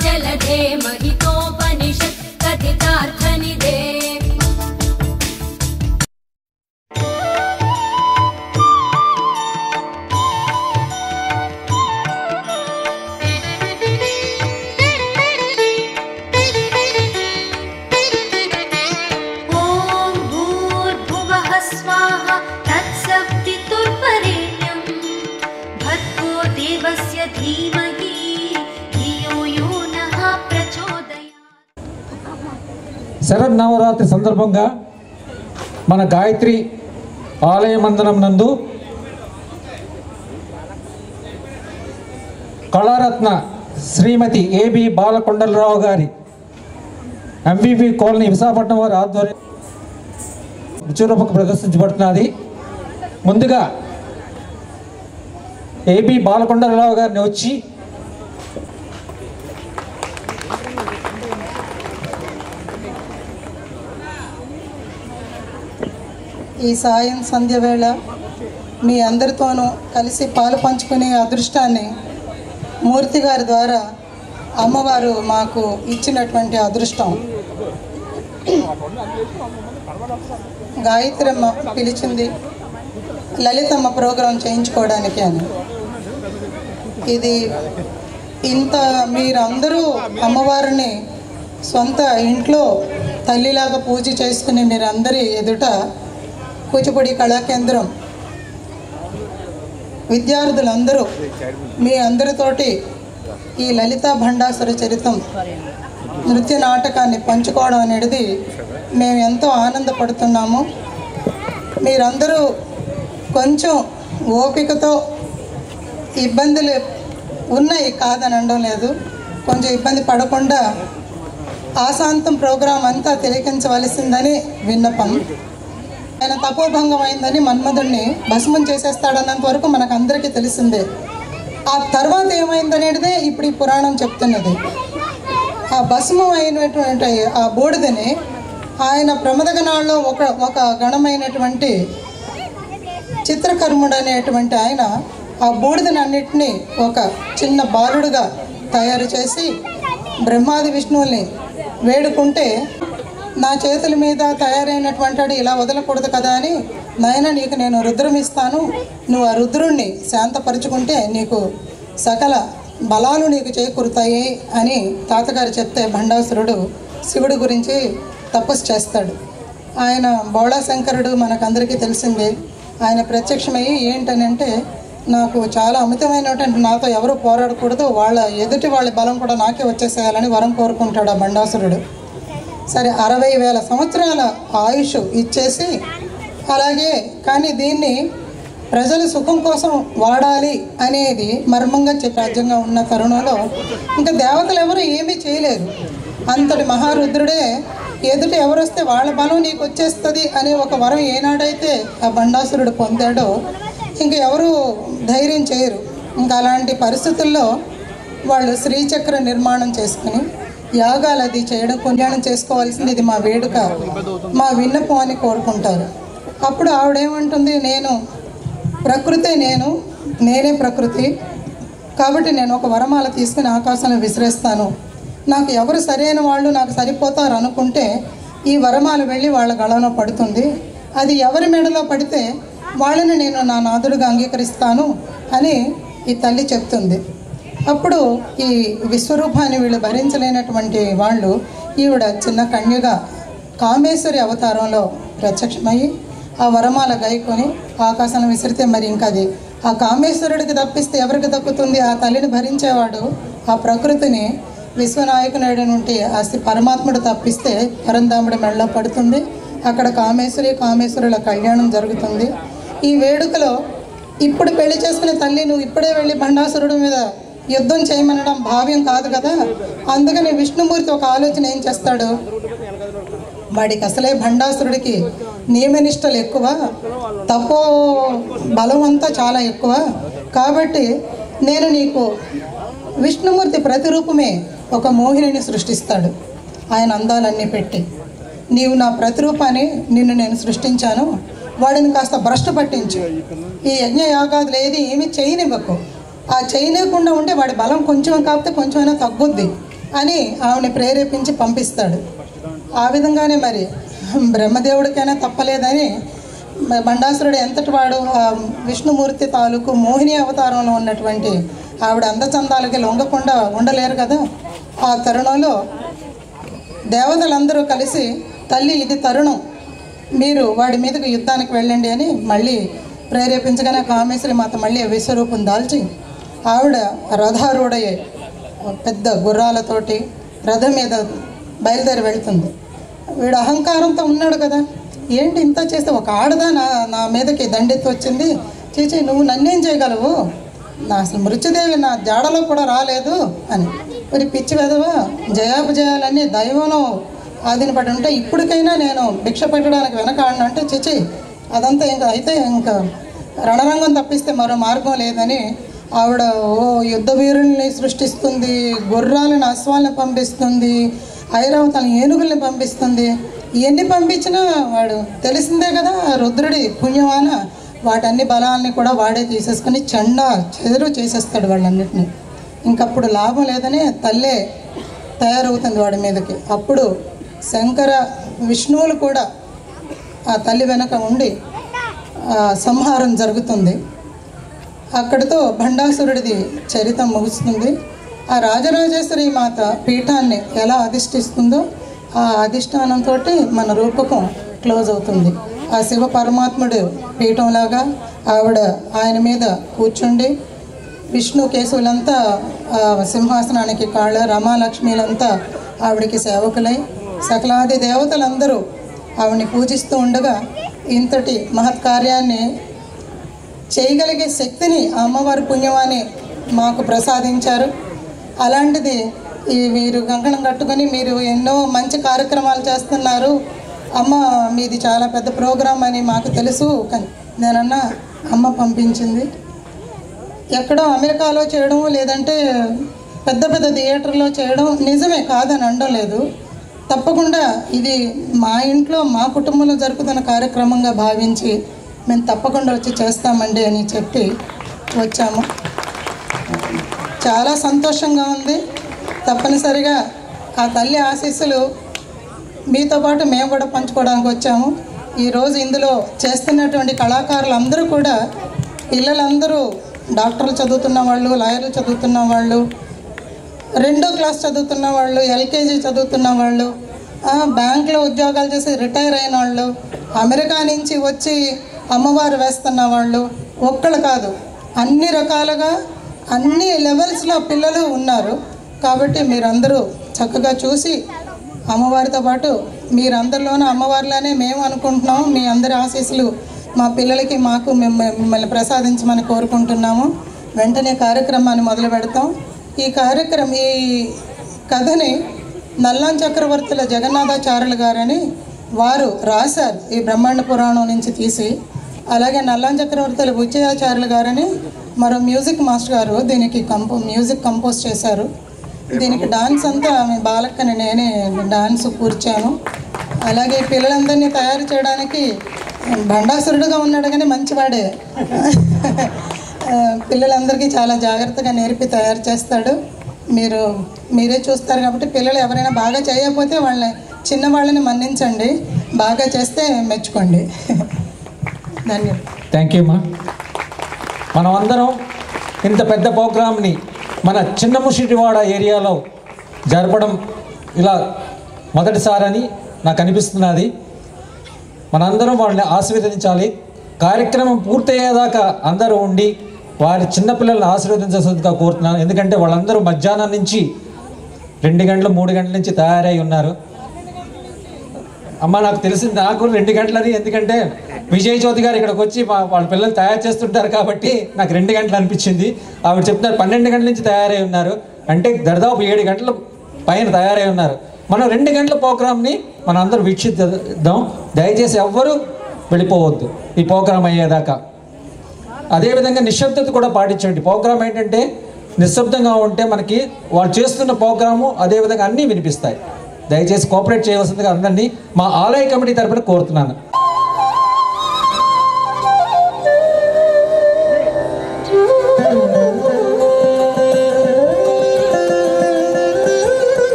जलधे महितोपनिषत् कथितार्थनिधे ॐ भूर्भुवः स्वाहा तत्सवितुर्वरेण्यं भर्गो देवस्य धीमहि धियो यो नः प्रचोदयात् శరన్నవరాత్రి సందర్భంగా మన గాయత్రి ఆలయ మందిరం నందు కళారత్న శ్రీమతి ఏబి బాలకొండలరావు గారి ఎంవివి కాలనీ విశాఖపట్నం వారి ఆధ్వర్యం విచురూపకు ప్రదర్శించబడుతున్నది ముందుగా ఏబి బాలకొండలరావు గారిని వచ్చి ఈ సాయం సంధ్య వేళ మీ అందరితోనూ కలిసి పాలు పంచుకునే అదృష్టాన్ని మూర్తి గారి ద్వారా అమ్మవారు మాకు ఇచ్చినటువంటి అదృష్టం గాయత్రమ్మ పిలిచింది లలితమ్మ ప్రోగ్రాం చేయించుకోవడానికి అని ఇది ఇంత మీరందరూ అమ్మవారిని సొంత ఇంట్లో తల్లిలాగా పూజ చేసుకుని మీరందరి ఎదుట కూచిపూడి కళాకేంద్రం విద్యార్థులందరూ మీ అందరితోటి ఈ లలిత భండాసుర చరితం నృత్య నాటకాన్ని పంచుకోవడం అనేది మేము ఎంతో ఆనందపడుతున్నాము మీరందరూ కొంచెం ఓపికతో ఇబ్బందులు ఉన్నాయి కాదని అనడం లేదు కొంచెం ఇబ్బంది పడకుండా ఆశాంతం ప్రోగ్రాం అంతా తిలకించవలసిందని విన్నపం ఆయన తపోభంగం అయిందని మన్మధుడిని భస్మం చేసేస్తాడన్నంత వరకు మనకు అందరికీ తెలిసిందే ఆ తర్వాత ఏమైందనేదే ఇప్పుడు ఈ పురాణం చెప్తున్నది ఆ భస్మం అయినటువంటి ఆ బూడిదని ఆయన ప్రమదగణాల్లో ఒక ఒక గణమైనటువంటి చిత్రకర్ముడు అనేటువంటి ఆయన ఆ బూడిదనన్నిటినీ ఒక చిన్న బాలుడుగా తయారు చేసి బ్రహ్మాది విష్ణువుల్ని వేడుకుంటే నా చేతుల మీద తయారైనటువంటి వాడు ఇలా వదలకూడదు కదా అని నాయన నీకు నేను రుద్రం ఇస్తాను నువ్వు ఆ రుద్రుణ్ణి శాంతపరుచుకుంటే నీకు సకల బలాలు నీకు చేకూరుతాయి అని తాతగారు చెప్తే భండాసురుడు శివుడి గురించి తపస్సు చేస్తాడు ఆయన బోళాశంకరుడు మనకందరికీ తెలిసిందే ఆయన ప్రత్యక్షమయ్యి ఏంటనంటే నాకు చాలా అమితమైనటువంటి నాతో ఎవరు పోరాడకూడదు వాళ్ళ ఎదుటి వాళ్ళ బలం కూడా నాకే వచ్చేసేయాలని వరం కోరుకుంటాడు ఆ బండాసురుడు సరే అరవై వేల సంవత్సరాల ఆయుష్ ఇచ్చేసి అలాగే కానీ దీన్ని ప్రజల సుఖం కోసం వాడాలి అనేది మర్మంగా చెప్పి రాజ్యంగా ఉన్న తరుణంలో ఇంకా దేవతలు ఎవరు ఏమీ చేయలేరు అంతటి మహారుద్రుడే ఎదుటి ఎవరు వస్తే వాళ్ళ బలం నీకు వచ్చేస్తుంది అనే ఒక వరం ఏనాడైతే ఆ బండాసురుడు పొందాడో ఇంక ఎవరు ధైర్యం చేయరు ఇంకా అలాంటి పరిస్థితుల్లో వాళ్ళు శ్రీచక్ర నిర్మాణం చేసుకుని యాగాలు అది చేయడం కళ్యాణం చేసుకోవాల్సింది ఇది మా వేడుక మా విన్నపం అని కోరుకుంటారు అప్పుడు ఆవిడేమంటుంది నేను ప్రకృతే నేను నేనే ప్రకృతి కాబట్టి నేను ఒక వరమాల తీసుకుని ఆకాశంలో విసిరేస్తాను నాకు ఎవరు సరైన వాళ్ళు నాకు సరిపోతారు అనుకుంటే ఈ వరమాల వెళ్ళి వాళ్ళ గళంలో పడుతుంది అది ఎవరి మెడలో పడితే వాళ్ళని నేను నా నాదుడుగా అంగీకరిస్తాను అని ఈ తల్లి చెప్తుంది అప్పుడు ఈ విశ్వరూపాన్ని వీళ్ళు భరించలేనటువంటి వాళ్ళు ఈవిడ చిన్న కన్యగా కామేశ్వరి అవతారంలో ప్రత్యక్షమయ్యి ఆ వరమాల గైకొని ఆకాశంలో విసిరితే మరి ఇంకా అది ఆ కామేశ్వరుడికి తప్పిస్తే ఎవరికి దక్కుతుంది ఆ తల్లిని భరించేవాడు ఆ ప్రకృతిని విశ్వనాయకునాయుడు నుండి ఆ శ్రీ పరమాత్ముడు తప్పిస్తే పరంధాముడి మెడలో పడుతుంది అక్కడ కామేశ్వరి కామేశ్వరుల కళ్యాణం జరుగుతుంది ఈ వేడుకలో ఇప్పుడు పెళ్లి చేసుకునే తల్లి నువ్వు ఇప్పుడే వెళ్ళి బండాసురుడు మీద యుద్ధం చేయమనడం భావ్యం కాదు కదా అందుకని విష్ణుమూర్తి ఒక ఆలోచన ఏం చేస్తాడు వాడికి అసలే భండాసురుడికి నియమనిష్టలు ఎక్కువ తపో బలం అంతా చాలా ఎక్కువ కాబట్టి నేను నీకు విష్ణుమూర్తి ప్రతిరూపమే ఒక మోహినిని సృష్టిస్తాడు ఆయన అందాలన్నీ పెట్టి నీవు నా ప్రతిరూపాన్ని నిన్ను నేను సృష్టించాను వాడిని కాస్త భ్రష్టు పట్టించు ఈ యజ్ఞ యాగాదులు ఏది ఏమి చేయనివ్వకు ఆ చేయలేకుండా ఉంటే వాడి బలం కొంచెం కాకపోతే కొంచెమైనా తగ్గుద్ది అని ఆవిడని ప్రేరేపించి పంపిస్తాడు ఆ విధంగానే మరి బ్రహ్మదేవుడికైనా తప్పలేదని మ- బండాసురుడు ఎంతటి వాడు ఆ విష్ణుమూర్తి తాలూకు మోహిని అవతారంలో ఉన్నటువంటి ఆవిడ అందచందాలకి లొంగకుండా ఉండలేరు కదా ఆ తరుణంలో దేవతలందరూ కలిసి తల్లి ఇది తరుణం మీరు వాడి మీదకు యుద్ధానికి వెళ్ళండి అని మళ్ళీ ప్రేరేపించగానే కామేశ్వరి మాత మళ్ళీ విశ్వరూపం దాల్చి ఆవిడ రథారూఢయ్యే పెద్ద గుర్రాలతోటి రథం మీద బయలుదేరి వెళ్తుంది వీడు అహంకారంతో ఉన్నాడు కదా ఏంటి ఇంత చేస్తే ఒక ఆడదా నా నా మీదకి దండెత్తి వచ్చింది చీచి నువ్వు నన్నేం చేయగలవు నా అసలు మృత్యుదేవి నా జాడలో కూడా రాలేదు అని మరి పిచ్చి వెదవా జయాపజయాలన్నీ దైవంలో ఆదిన పడి ఉంటే ఇప్పటికైనా నేను భిక్ష పెట్టడానికి వెనకాడను అంటే చిచి అదంతా ఇంకా అయితే ఇంకా రణరంగం తప్పిస్తే మరో మార్గం లేదని ఆవిడ ఓ యుద్ధ వీరుల్ని సృష్టిస్తుంది గుర్రాలను అశ్వాలను పంపిస్తుంది ఐరావతాలను ఏనుగుల్ని పంపిస్తుంది ఇవన్నీ పంపించినా వాడు తెలిసిందే కదా ఆ రుద్రుడి పుణ్యమాన వాటన్ని బలాల్ని కూడా వాడే తీసేసుకుని చండా చెదురు చేసేస్తాడు వాళ్ళన్నిటిని ఇంకప్పుడు లాభం లేదని తల్లే తయారవుతుంది వాడి మీదకి అప్పుడు శంకర విష్ణువులు కూడా ఆ తల్లి వెనక ఉండి ఆ సంహారం జరుగుతుంది అక్కడితో భండాసురుడిది చరితం ముగుస్తుంది ఆ రాజరాజేశ్వరి మాత పీఠాన్ని ఎలా అధిష్ఠిస్తుందో ఆ అధిష్టానంతో మన రూపకం క్లోజ్ అవుతుంది ఆ శివ పరమాత్ముడు పీఠంలాగా ఆవిడ ఆయన మీద కూర్చుండి విష్ణు కేశవులంతా ఆ సింహాసనానికి కాళ్ళ రమాలక్ష్మిలంతా ఆవిడకి సేవకులై సకలాది దేవతలందరూ ఆవిడని పూజిస్తూ ఉండగా ఇంతటి మహత్కార్యాన్ని చేయగలిగే శక్తిని ఆ అమ్మవారి పుణ్యమాని మాకు ప్రసాదించారు అలాంటిది ఈ మీరు కంకణం కట్టుకొని మీరు ఎన్నో మంచి కార్యక్రమాలు చేస్తున్నారు అమ్మ మీది చాలా పెద్ద ప్రోగ్రాం అని మాకు తెలుసు కానీ నేనన్నా అమ్మ పంపించింది ఎక్కడో అమెరికాలో చేయడం లేదంటే పెద్ద పెద్ద థియేటర్లో చేయడం నిజమే కాదని అనడం లేదు తప్పకుండా ఇది మా ఇంట్లో మా కుటుంబంలో జరుగుతున్న కార్యక్రమంగా భావించి మేము తప్పకుండా వచ్చి చేస్తామండి అని చెప్పి వచ్చాము చాలా సంతోషంగా ఉంది తప్పనిసరిగా ఆ తల్లి ఆశీస్సులు మీతో పాటు మేము కూడా పంచుకోవడానికి వచ్చాము ఈరోజు ఇందులో చేస్తున్నటువంటి కళాకారులు అందరూ కూడా పిల్లలందరూ డాక్టర్లు చదువుతున్న వాళ్ళు లాయర్లు చదువుతున్న వాళ్ళు రెండో క్లాస్ చదువుతున్న వాళ్ళు ఎల్కేజీ చదువుతున్న వాళ్ళు ఆ, బ్యాంక్లో ఉద్యోగాలు చేసి రిటైర్ అయిన వాళ్ళు అమెరికా నుంచి వచ్చి అమ్మవారు వేస్తున్న వాళ్ళు ఒక్కళ్ళు కాదు అన్ని రకాలుగా అన్ని లెవెల్స్లో పిల్లలు ఉన్నారు కాబట్టి మీరందరూ చక్కగా చూసి అమ్మవారితో పాటు మీరందరిలోనూ అమ్మవారిలానే మేము అనుకుంటున్నాము మీ అందరి ఆశీస్సులు మా పిల్లలకి మాకు మిమ్మ- మిమ్మల్ని ప్రసాదించమని కోరుకుంటున్నాము వెంటనే కార్యక్రమాన్ని మొదలు పెడతాం ఈ కార్యక్రమం ఈ కథని నల్లాం చక్రవర్తుల జగన్నాథాచార్యులు గారని వారు రాశారు ఈ బ్రహ్మాండ పురాణం నుంచి తీసి అలాగే నల్లాం చక్రవర్తుల బుచ్చయాచార్యులు గారని మరో మ్యూజిక్ మాస్టర్ గారు దీనికి కంపో మ్యూజిక్ కంపోజ్ చేశారు దీనికి డాన్స్ అంతా మీ బాలక్కని నేనే డాన్స్ కూర్చాను అలాగే ఈ పిల్లలందరినీ తయారు చేయడానికి బండాసురుడుగా ఉన్నాడు కానీ మంచివాడే ఆ, పిల్లలందరికీ చాలా జాగ్రత్తగా నేర్పి తయారు చేస్తాడు మీరు మీరే చూస్తారు కాబట్టి పిల్లలు ఎవరైనా బాగా చేయకపోతే వాళ్ళని చిన్నవాళ్ళని మన్నించండి బాగా చేస్తే మెచ్చుకోండి ధన్యవాదాలు థ్యాంక్ యూ అమ్మా మనం అందరం ఇంత పెద్ద ప్రోగ్రామ్ని మన చిన్న ముషిటివాడ ఏరియాలో జరపడం ఇలా మొదటిసారని నాకు అనిపిస్తున్నది మనందరం వాళ్ళని ఆశీర్వదించాలి కార్యక్రమం పూర్తయ్యేదాకా అందరూ ఉండి వారి చిన్నపిల్లల్ని ఆశీర్వదించాల్సిందిగా కోరుతున్నాను ఎందుకంటే వాళ్ళందరూ మధ్యాహ్నం నుంచి రెండు గంటలు మూడు గంటల నుంచి తయారై ఉన్నారు అమ్మ నాకు తెలిసింది నాకు రెండు గంటలని ఎందుకంటే విజయ్ జ్యోతి గారు ఇక్కడికి వచ్చి మా వాళ్ళ పిల్లలు తయారు చేస్తుంటారు కాబట్టి నాకు రెండు గంటలు అనిపించింది ఆవిడ చెప్తున్నారు పన్నెండు గంటల నుంచి తయారై ఉన్నారు అంటే దరిదాపు ఏడు గంటల పైన తయారై ఉన్నారు మనం రెండు గంటల ప్రోగ్రామ్ని మనం అందరూ వీక్షిద్దాం దయచేసి ఎవ్వరూ వెళ్ళిపోవద్దు ఈ ప్రోగ్రామ్ అయ్యేదాకా అదేవిధంగా నిశ్శబ్దత కూడా పాటించండి ప్రోగ్రామ్ ఏంటంటే నిశ్శబ్దంగా ఉంటే మనకి వాళ్ళు చేస్తున్న ప్రోగ్రాము అదేవిధంగా అన్నీ వినిపిస్తాయి దయచేసి కోఆపరేట్ చేయవలసిందిగా అందరినీ మా ఆలయ కమిటీ తరపున కోరుతున్నాను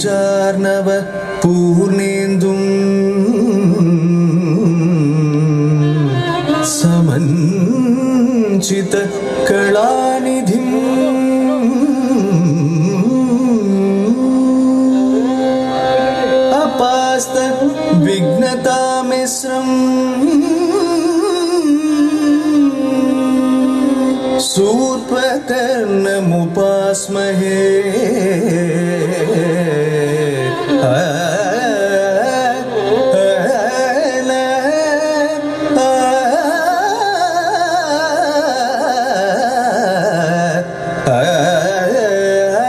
गिरिजार्णव पूर्णेन्दुम् समञ्चित कलानिधिम् अपास्त विघ्नतामिश्रम् सूर्पकर्णमुपास्महे आ, आ, न, आ, आ,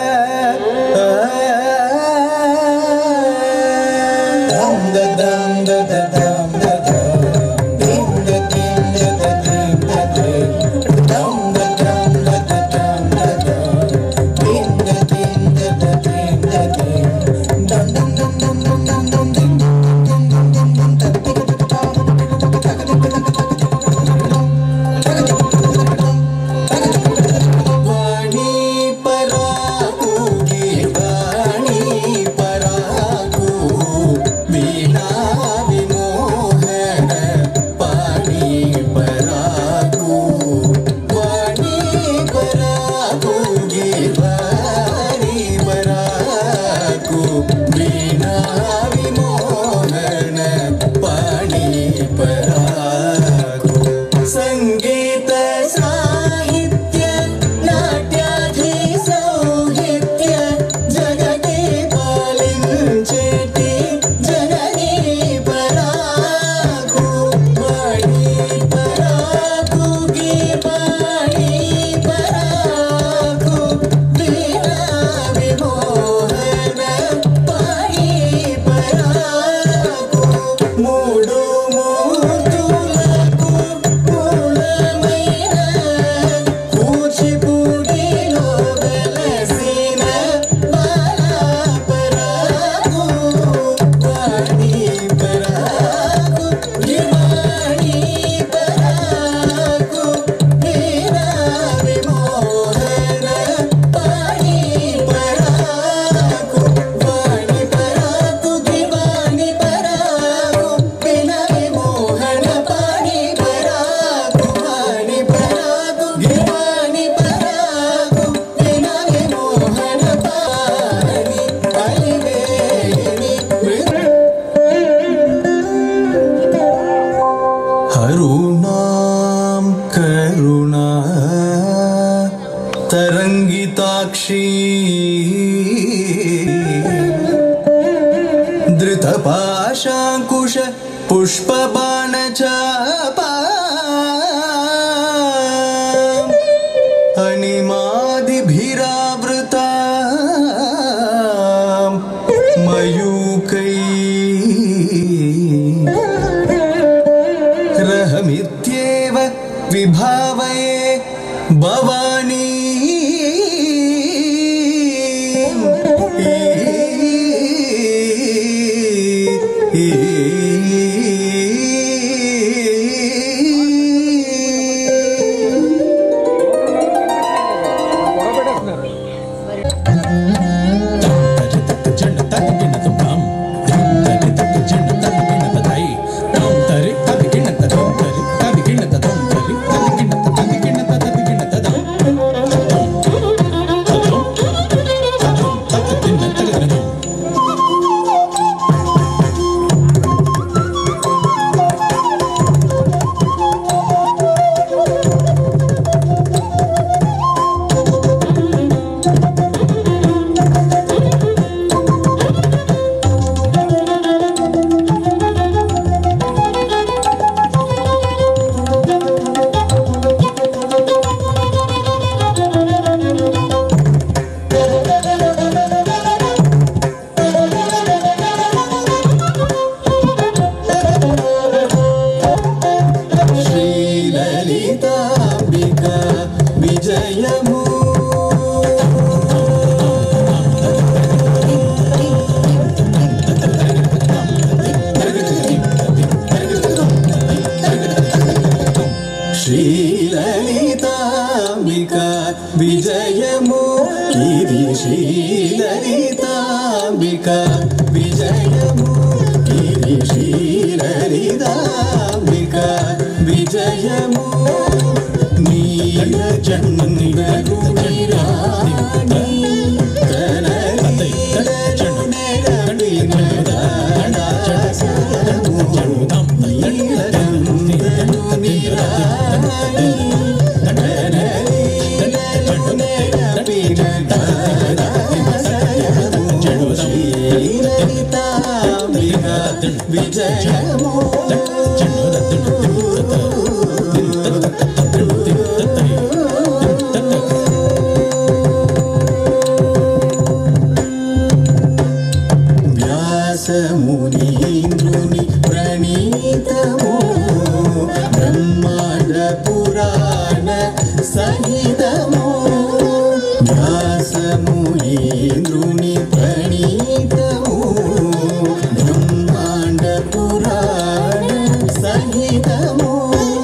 వాణి పరాకు గీతాణి పరాకు వీణా విమోహన పాణి పరాకు వాణి పరాకు గీతాణి పరాకు వీణా విమోహన పాణి పరాకు సంగీత సాహిత్య నాట్యాధి సౌహిత్య జగతి పాలించేటి జననీ పరాకు వాణి పరాకు గీపాణి పరాకు వీణా విమోహన పాణి పరాకు మూడు మూర్తులకు మూలమైన కూచిపూడిలో వెలసిన బాలపరాకు వాణి పరాకు గివాణి పరాకు వీణా విమోహన పాణి పరాకు వాణి పరాకు గివాణి పరాకు వీణా విమోహన పాణి పరాకు వాణి పరాకు గివాణి పరాకు వీణా విమోహన పాణి అలివేణి हरूणां करुणा तरङ्गिताक्षी धृतपाशाङ्कुश पुष्पबाणचापा अनिमादिभिरावृता मयूकै रहमित्येव विभावये भवानी శ్రీలలితాంబిక విజయము శ్రీలలితాంబిక విజయము ఇది శ్రీలలితాంబిక విజయము గిరిశీలలిదాంబిక విజయము నీల చంద్రగు నిరాని విజయము వ్యాసమునీంద్రుని ప్రణీతము బ్రహ్మాండ పురాణ సహితము వ్యాసమునీంద్రుని ప్రణీతము బ్రహ్మాండ పురాణ సహితము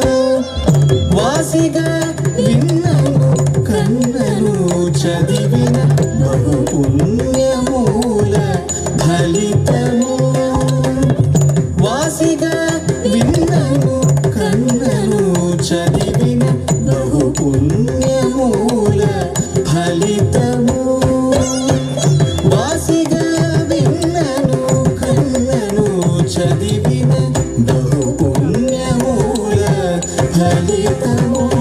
వాసిగా విన్నను కన్నను చదివిన బహు పుణ్యమూల ఫలితము వాసిగా విన్నను కన్నను చదివిన బహు పుణ్యమూల ఫలితము వాసిగా విన్నను కన్నను చదివిన బహు పుణ్యమూల ఫలితము